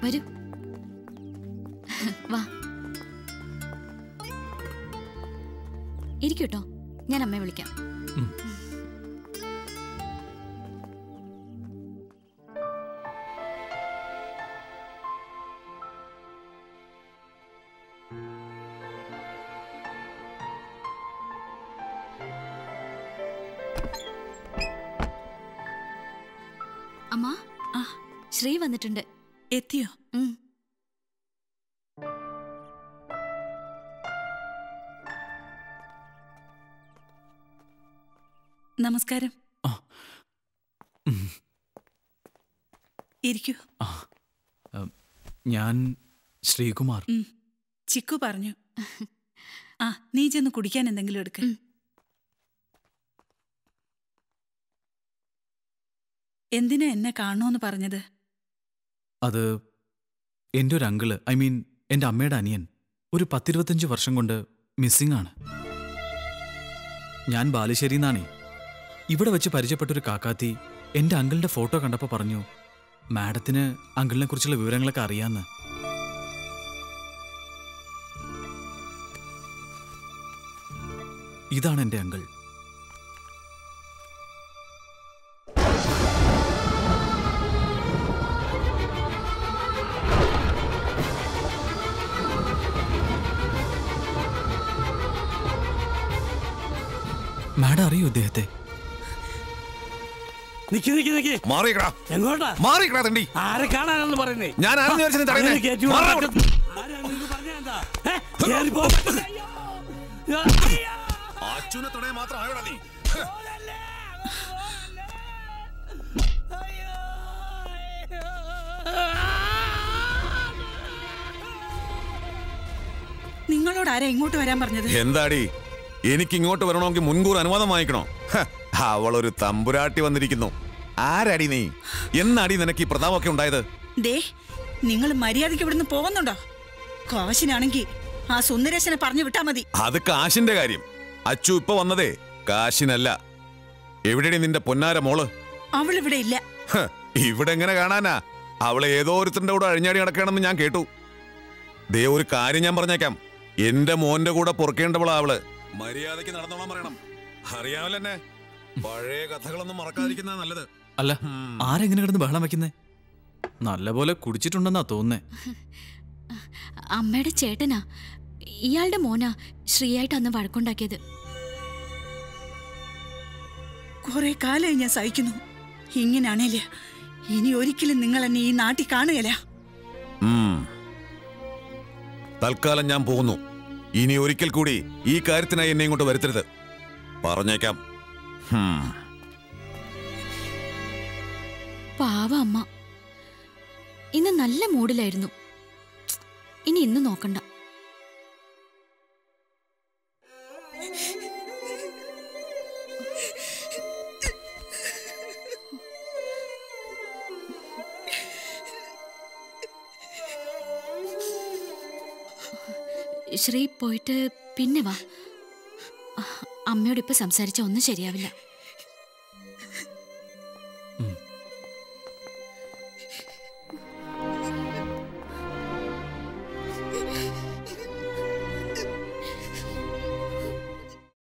വരൂ വാ ഇരിക്കൂട്ടോ ഞാൻ അമ്മയെ വിളിക്കാം ഉം. അമ്മ ആ. ശ്രീ വന്നിട്ടുണ്ട് എത്തിയോ ഉം. നമസ്കാരം ആ. ഉം. ഇരിക്കൂ ആ, ഉം, ഞാൻ ശ്രീകുമാർ ഉം. ചിക്കു പറഞ്ഞു ആ നീ ചെന്ന് കുടിക്കാൻ എന്തെങ്കിലും എടുക്ക ഉം. എന്തിനാ എന്നെ കാണണോന്ന് പറഞ്ഞത് അത് എൻ്റെ ഒരു അങ്കിള് ഐ മീൻ എൻ്റെ അമ്മയുടെ അനിയൻ ഒരു പത്തിരുപത്തഞ്ച് വർഷം കൊണ്ട് മിസ്സിംഗ് ആണ് ഞാൻ ബാലുശ്ശേരി നിന്നാണേ ഇവിടെ വെച്ച് പരിചയപ്പെട്ട ഒരു കാക്കാത്തി എൻ്റെ അങ്കിളിൻ്റെ ഫോട്ടോ കണ്ടപ്പോൾ പറഞ്ഞു മാഡത്തിന് അങ്കിളിനെ കുറിച്ചുള്ള വിവരങ്ങളൊക്കെ അറിയാമെന്ന് ഇതാണ് എൻ്റെ അങ്കിൾ മാഡം അറിയോ ഇദ്ദേഹത്തെ നിക്ക് നിക്ക് നിക്ക് മാറിക്കടാ എങ്ങോട്ടാ മാറിക്കടാ തണ്ടി ആരെ കാണാനാണെന്ന് പറയുന്നേ ഞാൻ ആരെന്ന് വിചാരിച്ചാ നീ തടയുന്നേ? അങ്ങനെ കയറ്റി വിടാൻ മാറാ പറ്റും. ആരാ നിനക്ക് പറഞ്ഞത് എന്താ? ഏ? കേറി പോ. അയ്യോ. അയ്യോ. അച്ഛനെ തൊടയെ മാത്രം ആയോടാ നീ നിങ്ങളോട് ആരാ ഇങ്ങോട്ട് വരാൻ പറഞ്ഞത് എന്താടി എനിക്ക് ഇങ്ങോട്ട് വരണമെങ്കിൽ മുൻകൂർ അനുവാദം വാങ്ങിക്കണോ ഹ, അവളൊരു തമ്പുരാട്ടി വന്നിരിക്കുന്നു ആരാടി നീ എന്നാടി നിനക്ക് ഈ പ്രതാപമൊക്കെ ഉണ്ടായത് ദേ നിങ്ങൾ മര്യാദയ്ക്ക് ഇവിടുന്ന് പോകുന്നുണ്ടോ കാശിനാണെങ്കി ആ സുന്ദരേശനെ പറഞ്ഞു വിട്ടാ മതി അത് കാശിന്റെ കാര്യം അച്ചു ഇപ്പൊ വന്നതേ കാശിനല്ല എവിടെയാണ് നിന്റെ പൊന്നാര മോള് അവളിവിടെ ഇല്ല ഹ, ഇവിടെ എങ്ങനെ കാണാനാ അവളെ ഏതോ ഒരുത്തന്റെ കൂടെ അഴിഞ്ഞാടി നടക്കണമെന്ന് ഞാൻ കേട്ടു ദേ ഒരു കാര്യം ഞാൻ പറഞ്ഞേക്കാം എന്റെ മോന്റെ കൂടെ പൊറുക്കേണ്ടവളാ അവള് മര്യാദയ്ക്ക് നടന്നോളാൻ പറയണം അറിയാമല്ലെന്നെ പഴയ കഥകളൊന്നും മറക്കാതിരിക്കുന്ന നല്ലത് അല്ല ഉം. ആരെങ്ങനെ കിടന്ന് ബഹളം വെക്കുന്നേ നല്ലപോലെ കുടിച്ചിട്ടുണ്ടെന്നാ തോന്നുന്നേ അമ്മയുടെ ചേട്ടനാ ഇയാളുടെ മോനാ ശ്രീയായിട്ട് അന്ന് വഴക്കുണ്ടാക്കിയത് കുറെ കാലമായി ഞാൻ സഹിക്കുന്നു ഇങ്ങനാണേല് ഇനി ഒരിക്കലും നിങ്ങൾ എന്നെ ഈ നാട്ടിൽ കാണുകയില്ല ഉം. തൽക്കാലം ഞാൻ പോകുന്നു ഇനി ഒരിക്കൽ കൂടി ഈ കാര്യത്തിനായി എന്നെ ഇങ്ങോട്ട് വരുത്തരുത് പറഞ്ഞേക്കാം ഹും. പാവ അമ്മ ഇന്ന് നല്ല മൂഡിലായിരുന്നു ഇനി ഇന്ന് നോക്കണ്ട ശ്രീ പോയിട്ട് പിന്നെ വാ അമ്മയോട് ഇപ്പൊ സംസാരിച്ച ഒന്നും ശരിയാവില്ല